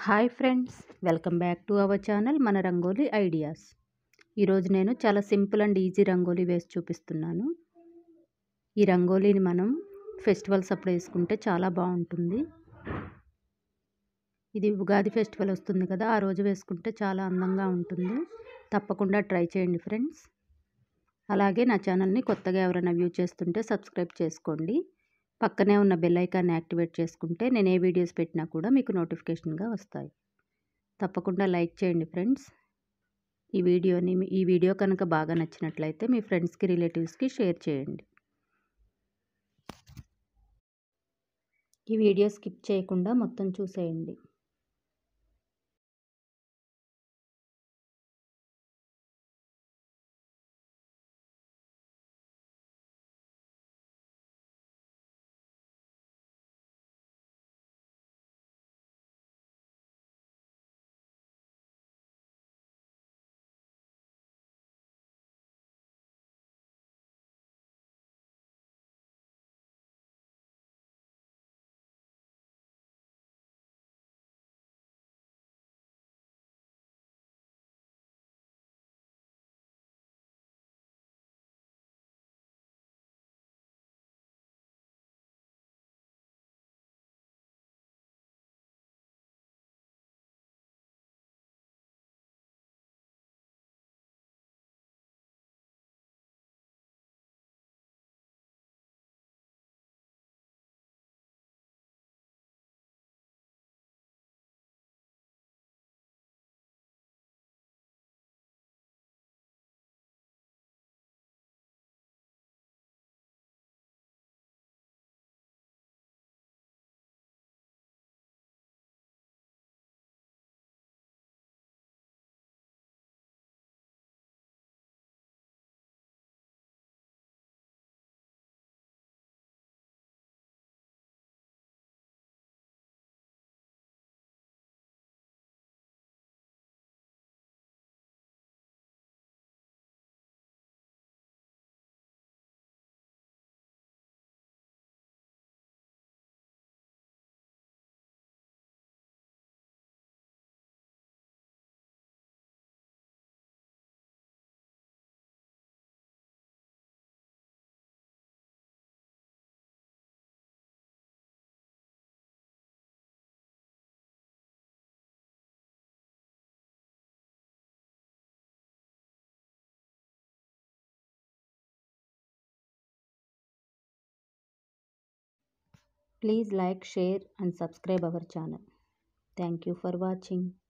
Hi friends welcome back to our channel మన rangoli ideas ఈరోజు నేను చాలా సింపుల్ అండ్ ఈజీ రంగోలీ వేసి చూపిస్తున్నాను ఈ రంగోలీని మనం ఫెస్టివల్స్ అప్పుడు వేసుకుంటే చాలా బాగుంటుంది ఇది ఉగాది ఫెస్టివల్ వస్తుంది కదా ఆ రోజు వేసుకుంటే చాలా అందంగా ఉంటుంది తప్పకుండా ట్రై చేయండి ఫ్రెండ్స్ అలాగే నా ఛానల్ని కొత్తగా ఎవరైనా వ్యూ చేస్తుంటే సబ్స్క్రైబ్ చేసుకోండి పక్కనే ఉన్న బెల్ ఐకాన్ని యాక్టివేట్ చేసుకుంటే నేను ఏ వీడియోస్ పెట్టినా కూడా మీకు నోటిఫికేషన్గా వస్తాయి తప్పకుండా లైక్ చేయండి ఫ్రెండ్స్ ఈ వీడియోని ఈ వీడియో కనుక బాగా నచ్చినట్లయితే మీ ఫ్రెండ్స్కి రిలేటివ్స్కి షేర్ చేయండి ఈ వీడియో స్కిప్ చేయకుండా మొత్తం చూసేయండి Please like, share and subscribe our channel. Thank you for watching.